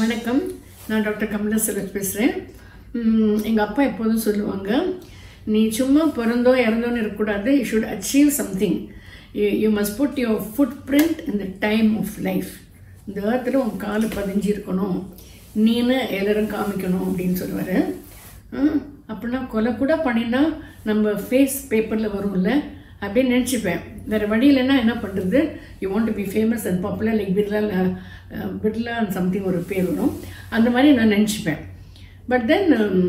வணக்கம் நான் டாக்டர் கமலா செல்வத் பேசுகிறேன் எங்கள் அப்பா எப்போதும் சொல்லுவாங்க நீ சும்மா பிறந்தோ இறந்தோன்னு இருக்கக்கூடாது you should achieve something you must put your foot print in the time of life இந்த ஏர்த்தில் உன் கால் பதிஞ்சிருக்கணும் நீனு எல்லாரும் காமிக்கணும் அப்படின்னு சொல்லுவார் அப்படின்னா கொலை கூட பண்ணினா நம்ம ஃபேஸ் பேப்பரில் வரும்ல அப்படின்னு நினச்சிப்பேன் வேறு வழி இல்லைன்னா என்ன பண்ணுறது you want to be famous and popular like Birla Birla and something ஒரு பேர் வரும் அந்த மாதிரி நான் நினச்சிப்பேன் but then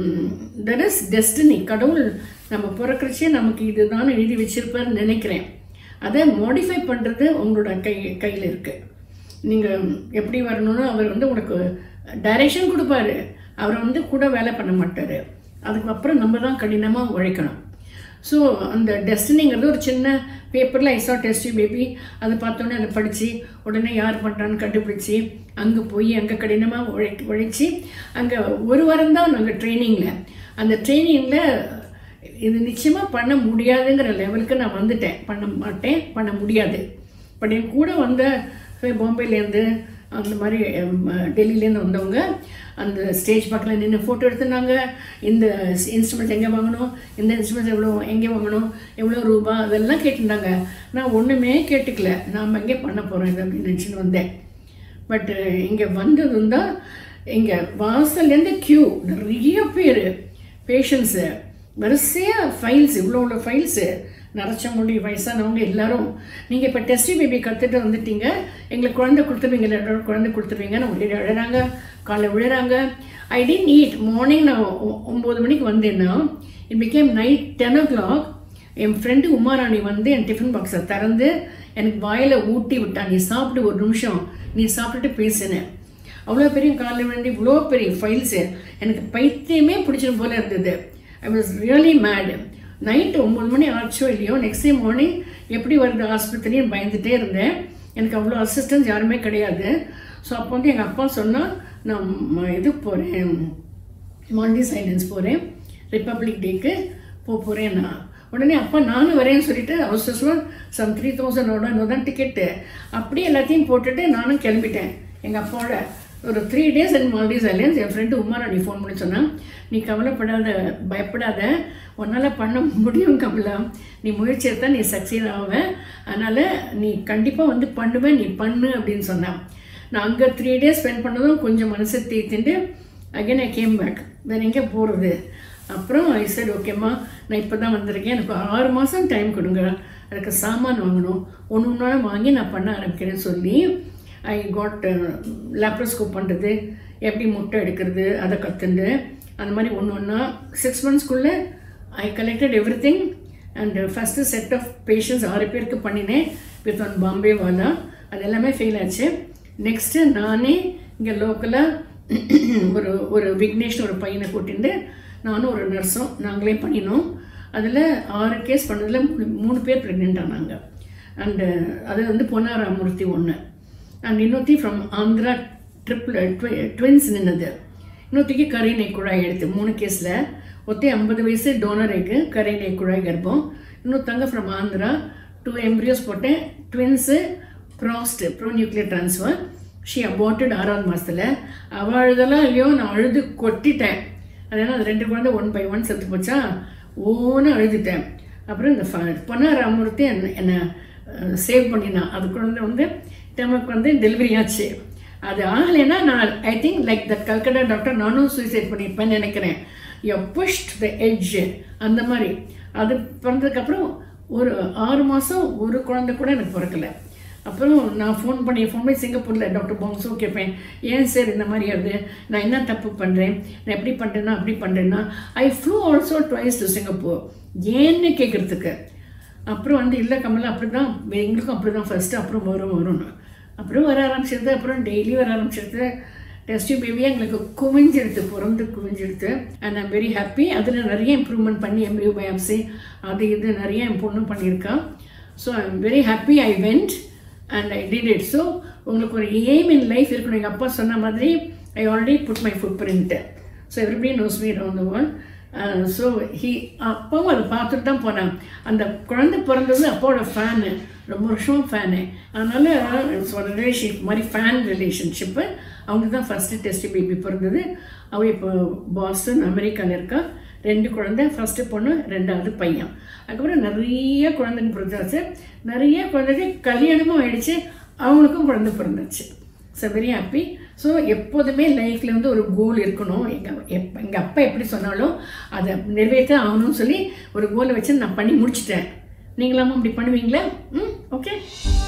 there is destiny கடவுள் நம்ம பிறக்கிறச்சே நமக்கு இதுதான் எழுதி வச்சிருப்பாருன்னு நினைக்கிறேன் அதை மாடிஃபை பண்ணுறது உங்களோட கை கையில் இருக்குது நீங்கள் எப்படி வரணும்னு அவர் வந்து உங்களுக்கு டைரெக்ஷன் கொடுப்பாரு அவர் வந்து கூட வேலை பண்ண மாட்டார் அதுக்கப்புறம் நம்ம தான் கடினமாக உழைக்கணும் ஸோ அந்த டெஸ்டினிங்கிறது ஒரு சின்ன பேப்பரில் ஐசா டெஸ்ட் பேபி அதை பார்த்தோன்னே அதை படித்து உடனே யார் பண்ணுறான்னு கண்டுபிடிச்சி அங்கே போய் அங்கே கடினமாக உழை உழைச்சி அங்கே ஒரு வாரம் தான் நாங்கள் ட்ரைனிங்கில் அந்த ட்ரைனிங்கில் இது நிச்சயமாக பண்ண முடியாதுங்கிற லெவலுக்கு நான் வந்துட்டேன் பண்ண மாட்டேன் பண்ண முடியாது பட் என் கூட வந்த பாம்பேலேருந்து அந்த மாதிரி டெல்லியிலேருந்து வந்தவங்க அந்த ஸ்டேஜ் பக்கத்தில் நின்று ஃபோட்டோ எடுத்துனாங்க இந்த இன்ஸ்ட்ருமெண்ட்ஸ் எங்கே வாங்கணும் இந்த இன்ஸ்ட்ருமெண்ட்ஸ் எவ்வளோ எங்கே வாங்கணும் எவ்வளோ ரூபா அதெல்லாம் கேட்டிருந்தாங்க நான் ஒன்றுமே கேட்டுக்கல நாம் எங்கே பண்ண போகிறோம் இது அப்படின்னு நினச்சின்னு வந்தேன் பட்டு இங்கே வந்ததும் தான் இங்கே வாசல்லேருந்து க்யூ நிறைய பேர் பேஷண்ட்ஸு வரிசையாக ஃபைல்ஸ் இவ்வளோ இவ்வளோ ஃபைல்ஸு நரைச்ச முடி வயசானவங்க எல்லாரும் நீங்கள் இப்போ டெஸ்டி பேபி கற்றுட்டு வந்துட்டீங்க எங்களுக்கு குழந்தை கொடுத்துருவீங்க எல்லாரும் குழந்தை கொடுத்துருவீங்கன்னு ஒரே அழறாங்க காலை விழுறாங்க ஐ டென்ட் ஈட் மார்னிங் நான் ஒம்பது மணிக்கு வந்தேன்னா it became night ten o'clock என் ஃப்ரெண்டு உமாராணி வந்து என் டிஃபன் பாக்ஸை திறந்து எனக்கு வாயில் ஊட்டி விட்டா நீ சாப்பிட்டு ஒரு நிமிஷம் நீ சாப்பிட்டுட்டு பேசினேன் அவ்வளோ பெரிய காலில் விழுந்து இவ்வளோ பெரிய ஃபைல்ஸு எனக்கு பைத்தியமே பிடிச்சிடும் போல இருந்தது I was really mad night ஒம்பது மணி ஆச்சோ இல்லையோ நெக்ஸ்ட் டே மார்னிங் எப்படி வருது ஆஸ்பத்திரின்னு பயந்துட்டே இருந்தேன் எனக்கு அவ்வளோ அசிஸ்டன்ஸ் யாருமே கிடையாது ஸோ அப்போ வந்து எங்கள் அப்பா சொன்னால் நான் இதுக்கு போகிறேன் மாண்டி சைலன்ஸ் போகிறேன் ரிப்பப்ளிக் டேக்கு போக போகிறேன் நான் உடனே அப்பா நானும் வரேன்னு சொல்லிட்டு அவசரம் சம் த்ரீ தௌசண்டோட தான் டிக்கெட்டு அப்படியே எல்லாத்தையும் போட்டுட்டு நானும் கிளம்பிட்டேன் எங்கள் அப்பாவோட ஒரு three days and Maltese islands என் ஃப்ரெண்டு உமாராணி ஃபோன் பண்ணி சொன்னான் நீ கவலைப்படாத பயப்படாத உன்னால் பண்ண முடியும் கமலா நீ முயற்சி எடுத்தால் நீ சக்சீட் ஆவ அதனால் நீ கண்டிப்பாக வந்து பண்ணுவேன் நீ பண்ணு அப்படின்னு சொன்னான் நான் அங்கே த்ரீ டேஸ் ஸ்பெண்ட் பண்ணதும் கொஞ்சம் மனசை தீர்த்துட்டு அகைன் ஐ கேம் பேக் வேறு எங்கே போகிறது அப்புறம் ஐ சரி ஓகேம்மா நான் இப்போ தான் வந்திருக்கேன் எனக்கு ஆறு மாதம் டைம் கொடுங்க அதுக்கு சாமான் வாங்கணும் ஒன்று ஒன்றாலும் வாங்கி நான் பண்ண ஆரம்பிக்கிறேன்னு சொல்லி ஐ காட் லேப்ரோஸ்கோப் பண்ணுறது எப்படி முட்டை எடுக்கிறது அதை கற்றுண்டு அந்த மாதிரி ஒன்று ஒன்றா சிக்ஸ் மந்த்ஸ்க்குள்ளே I collected everything and first set of patients ஆறு பேருக்கு பண்ணினேன் வித் ஒன் பாம்பே வாலா அது எல்லாமே ஃபெயில் ஆச்சு நெக்ஸ்ட்டு நானே இங்கே லோக்கலாக ஒரு ஒரு விக்னேஷ் ஒரு பையனை கூட்டிட்டு நானும் ஒரு நர்ஸும் நாங்களே பண்ணினோம் அதில் ஆறு கேஸ் பண்ணதில் மூணு மூணு பேர் ப்ரெக்னென்ட் ஆனாங்க அண்டு அது வந்து பொன்னாராமூர்த்தி ஒன்று அண்ட் இன்னொருத்தி ஃப்ரம் ஆந்திரா ட்ரிப்பிள் ட்வின்ஸ் நின்னது இன்னொருத்திக்கு கரைநை குழாய் எடுத்து மூணு கேஸில் ஒத்தே ஐம்பது வயசு டோனர் எக்கு கரைநை குழாய் கர்ப்பம் இன்னொருத்தங்க ஃப்ரம் ஆந்திரா டூ எம்ப்ரியோஸ் போட்டேன் ட்வின்ஸு ப்ராஸ்ட் pronuclear transfer she aborted ஆறாவது மாதத்தில் அவள் அழுதெல்லாம் இல்லையோ நான் அழுது கொட்டிட்டேன் அதனால் அது ரெண்டு குழந்தை ஒன் பை ஒன் செத்து போச்சா ஓன்னு அழுதுட்டேன் அப்புறம் இந்த பொன்னார் ராமூர்த்தி என்னை என்னை சேவ் பண்ணினான் அது குழந்தை வந்து நமக்கு வந்து டெலிவரி ஆச்சு அது ஆகலைன்னா நான் I think like that Calcutta doctor நானும் சூசைட் பண்ணியிருப்பேன்னு நினைக்கிறேன் யூ புஷ்ட் த எட்ஜ் அந்த மாதிரி அது பிறந்ததுக்கப்புறம் ஒரு ஆறு மாதம் ஒரு குழந்தை கூட எனக்கு பிறக்கலை அப்புறம் நான் ஃபோன் பண்ணி ஃபோன் பண்ணி சிங்கப்பூரில் டாக்டர் பாங்ஸோ கேட்பேன் ஏன் சார் இந்த மாதிரி ஆகுது நான் என்ன தப்பு பண்ணுறேன் நான் எப்படி பண்ணுறேன்னா அப்படி பண்ணுறேன்னா I flew also twice to Singapore ஏன்னு கேட்குறதுக்கு அப்புறம் வந்து இல்லை கமலா அப்படி தான் எங்களுக்கும் அப்படி தான் ஃபஸ்ட்டு அப்புறம் வரும் வரும்னு அப்புறம் வர ஆரம்பிச்சிருது அப்புறம் டெய்லி வர ஆரம்பிச்சிருது டெஸ்டி பேபியே எங்களுக்கு குவிஞ்செடுத்து பிறந்து குவிஞ்செடுத்து அண்ட் ஐம் வெரி ஹாப்பி அதில் நிறைய இம்ப்ரூவ்மெண்ட் பண்ணி எம்ரியூ பயாப்சி அது இது நிறைய என் பொண்ணு பண்ணியிருக்கா so I am very happy I went and I did it so உங்களுக்கு ஒரு எய்ம் இன் லைஃப் இருக்கணும் எங்கள் அப்பா சொன்ன மாதிரி I already put my foot print so everybody knows me around the world so he அப்பாவும் அதை பார்த்துட்டு தான் போனேன் அந்த குழந்தை பிறந்தது அப்பாவோட ஃபேனு ரொம்ப வருஷம் ஃபேனு அதனால் இட்ஸ் ஒரு ரிலேஷன்ஷிப் மாதிரி ஃபேன் ரிலேஷன்ஷிப்பு அவங்களுக்கு தான் ஃபஸ்ட்டு டெஸ்ட் பேபி பிறந்தது அவள் இப்போ பாஸ்டன் அமெரிக்காவில் இருக்கா ரெண்டு குழந்தை ஃபஸ்ட்டு பொண்ணு ரெண்டாவது பையன் அதுக்கப்புறம் நிறைய குழந்தைங்க பிறந்தாச்சு நிறைய குழந்தைங்க கல்யாணமும் ஆயிடுச்சு அவங்களுக்கும் குழந்தை பிறந்துச்சு ஸோ வெரி ஹாப்பி ஸோ எப்போதுமே லைஃப்பில் வந்து ஒரு கோல் இருக்கணும் எங்கள் எப் எங்கள் அப்பா எப்படி சொன்னாலும் அதை நிறைவேற்ற ஆகணும்னு சொல்லி ஒரு கோலை வச்சு நான் பண்ணி முடிச்சிட்டேன் நீங்களாமும் அப்படி பண்ணுவீங்களா ம் ஓகே